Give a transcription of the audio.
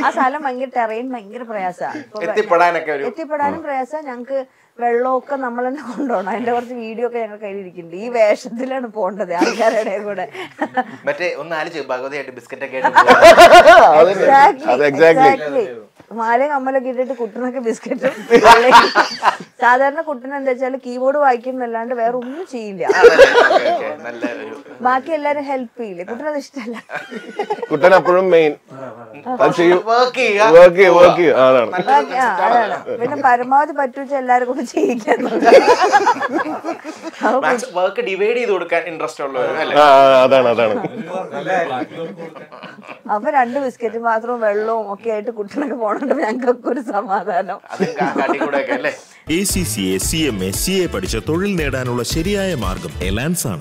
ആ സ്ഥലം ഭയങ്കര ടെറൈൻ ഭയങ്കര പ്രയാസമാണ് എത്തിപ്പെടാനൊക്കെ ഒരു എത്തിപ്പെടാനും പ്രയാസം ഞങ്ങക്ക് വെള്ളമൊക്കെ നമ്മൾ തന്നെ കൊണ്ടുപോകണം അതിന്റെ കുറച്ച് വീഡിയോ ഒക്കെ ഞങ്ങൾ കയ്യിലിരിക്കുന്നുണ്ട് ഈ വേഷത്തിലാണ് പോണ്ടത് ആൾക്കാരുടെ കൂടെ മറ്റേ ഒന്ന് ആലോചിച്ചു ഭഗവതിയായിട്ട് ബിസ്ക്കറ്റ് ഒക്കെ ആയിട്ട് അതന്നെ. അത് exactly. മാലയും കമ്മലൊക്കെ ഇട്ടിട്ട് കുട്ടനൊക്കെ ബിസ്ക്കറ്റും സാധാരണ കുട്ടൻ എന്താ വെച്ചാൽ കീബോർഡ് വായിക്കുന്നല്ലാണ്ട് വേറെ ഒന്നും ചെയ്യില്ല ആണല്ലേ? Okay, okay. നല്ല ഒരു ബാക്കി എല്ലാരും ഹെൽപ്പ് ചെയ്യില്ലേ കുട്ടനത് ഇഷ്ടമല്ല കുട്ടൻ അപ്പോഴും മെയിൻ അത് ചെയ്യും വർക്ക് ചെയ്യുക വർക്ക് ചെയ്യും വർക്ക് ചെയ്യും അതാണ് ബാക്കി- ആ, അതാണ് പിന്നെ പരമാവധി പറ്റുവെച്ചാൽ എല്ലാരും കൂടെ ചെയ്യിക്കാൻ വർക്ക് ഡിവൈഡ് ചെയ്ത് കൊടുക്കാൻ ഇൻട്രസ്റ്റ് ഉള്ളവരും അല്ലേ ആ ആ, അതാണ് അതാണ് അപ്പൊ രണ്ട് ബിസ്ക്കറ്റ് മാത്രവും വെള്ളവും ഒക്കെ ആയിട്ട് കുട്ടനൊക്കെ പോണോണ്ട് ഞങ്ങൾക്കൊക്കെ ഒരു സമാധാനം അതും കാട്ടിക്കൂടെ ഒക്കെ അല്ലേ A C C A C M A C A പഠിച്ച് തൊഴിൽ നേടാനുള്ള ശരിയായ മാർഗം എലാൻസ് ആണ്